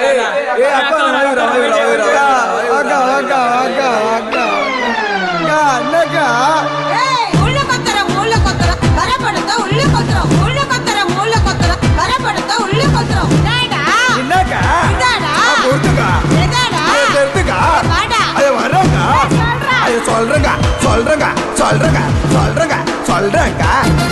ஏய் அக்கா வாங்கடா வாங்கடா வாங்கடா வாங்கா வாங்கா வாங்கா அக்கா என்னக்கா ஏய், உள்ள கொத்துற, உள்ள கொத்துற, வரப்படுத்த, உள்ள கொத்துற, உள்ள கொத்துற, உள்ள கொத்துற, வரப்படுத்த, உள்ள கொத்துற. இதாடா, என்னக்கா இதாடா, கொடுத்துக்கா இதாடா. எடுத்துக்கா வாடா. அது வர்றேங்க சொல்றேன். அது சொல்றேங்க சொல்றேங்க சொல்றேங்க சொல்றேங்க சொல்றேங்க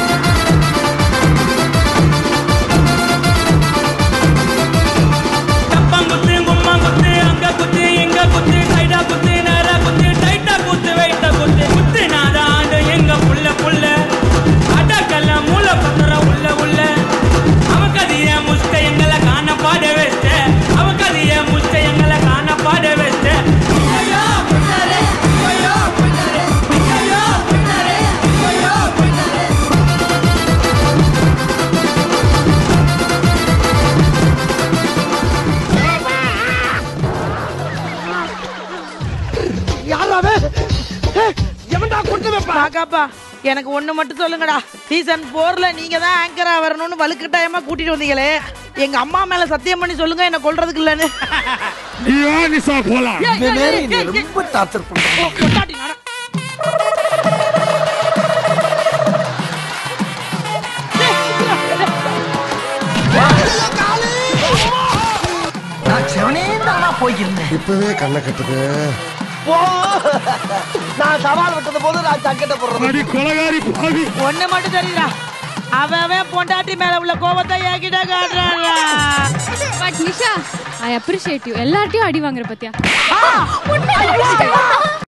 டப்பாங்குத்து கும்மாங்குத்து அங்க குத்து இங்க குத்து சைடா குத்து நேரா குத்து டைட்டா குத்து வெயிட்டா குத்து குத்து நாத ஆண்டு எங்க புள்ள புள்ள அடக்கல்ல மூல பத்திர உள்ள உள்ள அவக்கதிய முஸ்க எங்களை காண பாட வச்ச அவக்கதிய முஸ்க எங்களை காண பாட வச்ச ஐயோ பின்னாரே ஐயோ பின்னாரே ஐயோ பின்னாரே ஐயோ பின்னாரே பாக்காப்பா எனக்கு ஒண்ணு மட்டும் சொல்லுங்கடா சீசன் போர்ல நீங்க தான் ஆங்கரா வரணும்னு வலுக்கட்டாயமா கூட்டிட்டு வந்தீங்களே எங்க அம்மா மேல சத்தியம் பண்ணி சொல்லுங்க என்ன கொல்றதுக்கு இல்லன்னு இந்த நேரம் என்னை ரொம்ப டார்ச்சர் பண்றேன் ஓ, பொண்டாட்டி நானா? நான் செவனே தானா போயிருந்தேன் இப்பவே கண்ணை கட்டுது நான் சவால் விட்டது போது நான் சக்கெட்ட போடுறேன் ஒண்ணு மட்டும் தெரியுதா அவன் அவன் பொண்டாட்டி மேல உள்ள கோபத்தை என்கிட்ட காட்டுறான்டா but Nisha I appreciate you எல்லார்ட்டையும் அடி வாங்குற பத்தியா